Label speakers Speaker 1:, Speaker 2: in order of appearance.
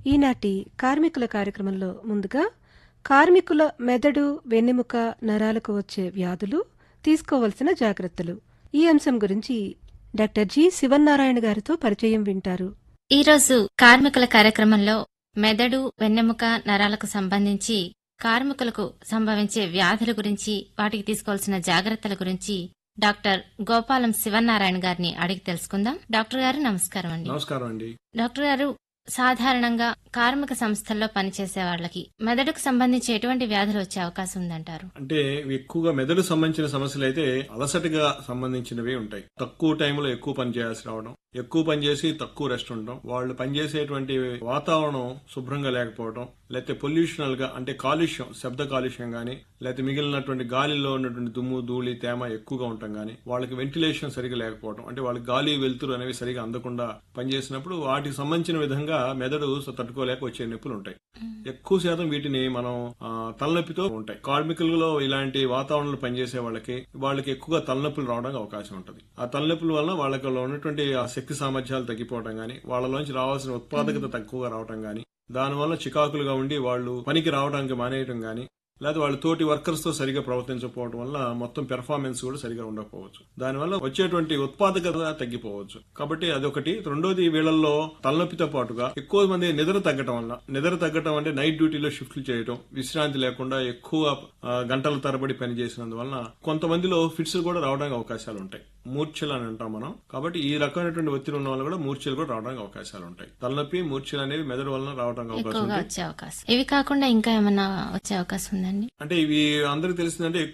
Speaker 1: ఈనాటి కార్మికుల కార్యక్రమంలో ముందుగా కార్మికుల మెదడు వెన్నెముక నరాలకు వచ్చే వ్యాధులు తీసుకోవలసిన జాగ్రత్తలు ఈ అంశం గురించి డాక్టర్ జి శివన్నారాయణ గారితో పరిచయం వింటారు
Speaker 2: ఈరోజు కార్మికుల కార్యక్రమంలో మెదడు వెన్నెముక నరాలకు సంబంధించి కార్మికులకు సంభవించే వ్యాధుల గురించి వాటికి తీసుకోవాల్సిన జాగ్రత్తల గురించి డాక్టర్ గోపాలం శివనారాయణ గారిని అడిగి తెలుసుకుందాం డాక్టర్ గారు నమస్కారం అండి
Speaker 3: నమస్కారం అండి
Speaker 2: డాక్టర్ గారు సాధారణంగా కార్మిక సంస్థల్లో పనిచేసే వాళ్ళకి మెదడుకు సంబంధించి ఎటువంటి వ్యాధులు వచ్చే అవకాశం ఉందంటారు
Speaker 3: అంటే ఇవి ఎక్కువగా మెదడు సంబంధించిన సమస్యలు అయితే అలసటగా సంబంధించినవి ఉంటాయి తక్కువ టైంలో ఎక్కువ పని చేయాల్సి రావడం ఎక్కువ పని చేసి తక్కువ రెస్ట్ ఉండడం వాళ్ళు పనిచేసేటువంటి వాతావరణం శుభ్రంగా లేకపోవడం లేకపోతే పొల్యూషనల్ గా అంటే కాలుష్యం శబ్ద కాలుష్యం గానీ లేకపోతే మిగిలినటువంటి గాలిలో ఉన్నటువంటి దుమ్ము ధూళి తేమ ఎక్కువగా ఉండటం గానీ వాళ్ళకి వెంటిలేషన్ సరిగా లేకపోవడం అంటే వాళ్ళకి గాలి వెలుతురు అనేవి సరిగా అందకుండా పనిచేసినప్పుడు వాటికి సంబంధించిన విధంగా మెదడు తట్టుకోలేక వచ్చే నొప్పులు ఉంటాయి ఎక్కువ శాతం వీటిని మనం ఆ, తలనొప్పితో ఉంటాయి కార్మికులలో ఇలాంటి వాతావరణంలో పనిచేసే వాళ్ళకి వాళ్ళకి ఎక్కువగా తలనొప్పులు రావడానికి అవకాశం ఉంటుంది ఆ తలనొప్పుల వలన వాళ్ళకి ఉన్నటువంటి ఆ శక్తి సామర్థ్యాలు తగ్గిపోవడం గానీ వాళ్ళలోంచి రావాల్సిన ఉత్పాదకత తక్కువగా రావడం గానీ దానివల్ల చికాకులుగా ఉండి వాళ్ళు పనికి రావడానికి మానేయడం గానీ లేదా వాళ్ళ తోటి వర్కర్స్ తో సరిగా ప్రవర్తించకపోవడం వల్ల మొత్తం పెర్ఫార్మెన్స్ కూడా సరిగా ఉండకపోవచ్చు దానివల్ల వచ్చేటువంటి ఉత్పాదకత తగ్గిపోవచ్చు కాబట్టి అదొకటి రెండోది వీళ్ళల్లో తలనొప్పితో పాటుగా ఎక్కువ మంది నిద్ర తగ్గటం వల్ల నిద్ర తగ్గటం అంటే నైట్ డ్యూటీలో షిఫ్ట్లు చేయడం విశ్రాంతి లేకుండా ఎక్కువ ఆ, గంటల తరబడి పని చేసినందువలన కొంతమందిలో ఫిట్స్ కూడా రావడానికి అవకాశాలు ఉంటాయి మూర్ఛలు అని అంటాం మనం కాబట్టి ఈ రకమైనటువంటి ఒత్తిడి ఉన్న వాళ్ళు కూడా మూర్ఛలు కూడా రావడానికి అవకాశాలు ఉంటాయి తలనొప్పి మూర్ఛలు అనేవి మెదడు వలన రావడానికి అవకాశం
Speaker 2: ఎక్కువగా
Speaker 3: ఉంది
Speaker 2: వచ్చే అవకాశం ఇవి కాకుండా ఇంకా ఏమన్నా వచ్చే అవకాశం ఉందండి
Speaker 3: అంటే ఇవి అందరికి తెలిసిందంటే